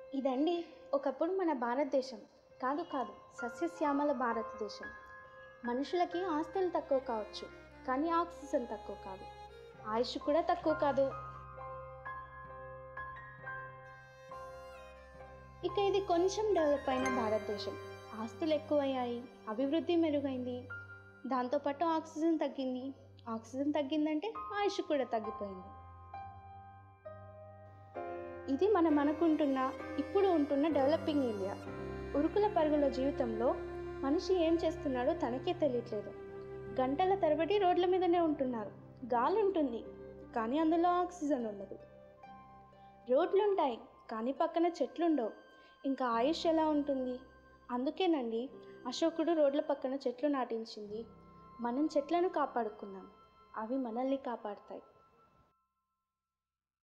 ఇదండి ఒకప్పుడు మన భారతదేశం కాదు కాదు సస్యశ్యామల భారతదేశం మనుషులకి ఆస్తులు తక్కువ కావచ్చు కానీ ఆక్సిజన్ తక్కువ కాదు ఆయుష్ కూడా తక్కువ కాదు ఇక ఇది కొంచెం డెవలప్ అయిన భారతదేశం ఆస్తులు ఎక్కువయ్యాయి అభివృద్ధి మెరుగైంది దాంతోపాటు ఆక్సిజన్ తగ్గింది ఆక్సిజన్ తగ్గిందంటే ఆయుష్ కూడా తగ్గిపోయింది ఇది మనం అనుకుంటున్న ఇప్పుడు ఉంటున్న డెవలపింగ్ ఇండియా ఉరుకుల పరుగుల జీవితంలో మనిషి ఏం చేస్తున్నాడో తనకే తెలియట్లేదు గంటల తరబడి రోడ్ల మీదనే ఉంటున్నారు గాలి ఉంటుంది కానీ అందులో ఆక్సిజన్ ఉండదు రోడ్లుంటాయి కానీ పక్కన చెట్లుండవు ఇంకా ఆయుష్ ఎలా ఉంటుంది అందుకేనండి అశోకుడు రోడ్ల పక్కన చెట్లు నాటించింది మనం చెట్లను కాపాడుకుందాం అవి మనల్ని కాపాడుతాయి